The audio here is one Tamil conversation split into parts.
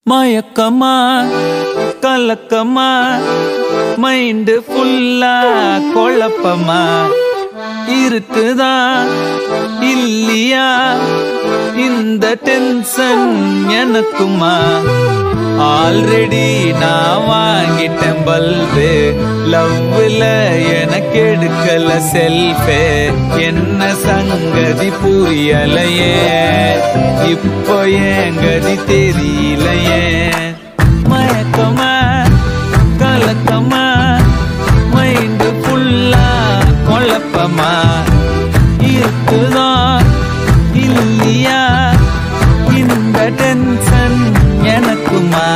மயக்கமா கலக்கமா மைண்டு ஃபுல்லா குழப்பமா இருக்குதா இல்லையா இந்த டென்ஷன் எனக்குமா ஆல்ரெடி நான் வாங்கிட்டேன் பல்பு லவ்ல எனக்கு எடுக்கல செல்ஃபே என்ன சங்கதி புரியலையே இப்போ ஏன் கதி தெரியலையே மயக்கமா கலக்கமா மைண்டு ஃபுல்லா குழப்பமா இருக்குதா இல்லையா இந்த டென்ஷன் எனக்குமா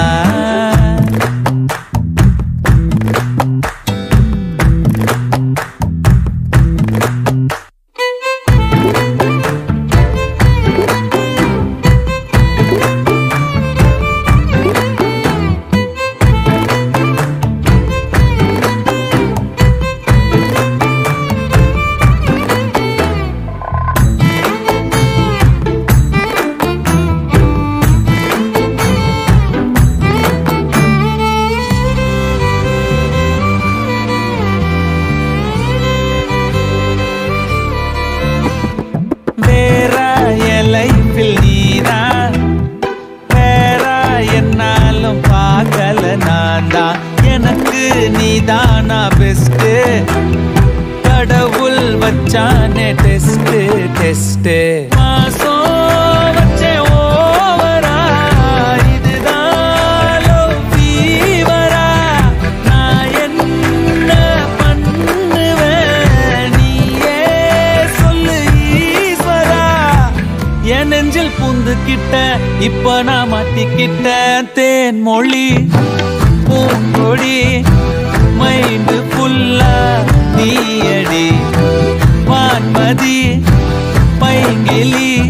வேற என் லைஃபில் நீதான் வேற என்னாலும் பார்க்கல நான் தான் எனக்கு நீதானா பெஸ்ட் கடவுள் வச்சானே டெஸ்ட் டெஸ்ட் மாசம் வச்சே ஓவரா இதுதான் love fever ஆ? நான் என்ன பண்ணுவேன் நீயே சொல்லு ஈஸ்வரா என் நெஞ்சில் பூந்துக்கிட்ட இப்ப நான் மாட்டிக்கிட்ட தேன் மொழி பூங்கொடி மைண்டு ஃபுல்லா நீயடி வான்மதி பைங்கிலி